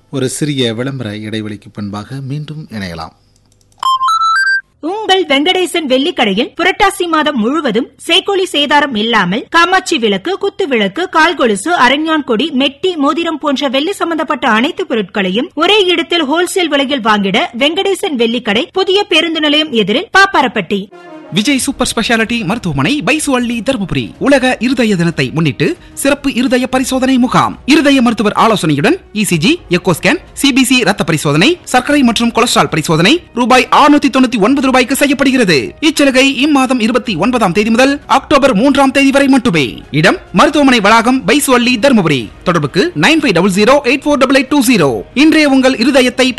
ஒரு சிறிய விளம்பர இடைவெளிக்கு பின்பாக மீண்டும் இணையலாம் உங்கள் வெங்கடேசன் வெள்ளிக்கடையில் புரட்டாசி மாதம் முழுவதும் சேக்கோலி சேதாரம் இல்லாமல் காமாட்சி விளக்கு குத்து விளக்கு கால்கொலுசு அரஞ்ஞான் கொடி மெட்டி மோதிரம் போன்ற வெள்ளி சம்பந்தப்பட்ட அனைத்து பொருட்களையும் ஒரே இடத்தில் ஹோல்சேல் விலையில் வாங்கிட வெங்கடேசன் வெள்ளிக்கடை புதிய பேருந்து நிலையம் எதிரில் பாப்பாரப்பட்டி விஜய் சூப்பர் ஸ்பெஷாலிட்டி மருத்துவமனை பைசுவள்ளி தருமபுரி உலக இருதய தினத்தை முன்னிட்டு சிறப்பு இருதய பரிசோதனை முகாம் இருதய மருத்துவர் ஆலோசனையுடன் இசிஜி எக்கோ ஸ்கேன் சிபிசி ரத்த பரிசோதனை சர்க்கரை மற்றும் கொலஸ்ட்ரால் பரிசோதனை ரூபாய் 699 தொண்ணூத்தி ஒன்பது ரூபாய்க்கு செய்யப்படுகிறது இச்சலுகை இம்மாதம் இருபத்தி ஒன்பதாம் தேதி முதல் அக்டோபர் மூன்றாம் தேதி வரை மட்டுமே இடம் மருத்துவமனை வளாகம் பைசுவள்ளி தருமபுரி தொடர்புக்கு nine five double zero eight four double eight two zero இன்றைய உங்கள் இருதயத்தை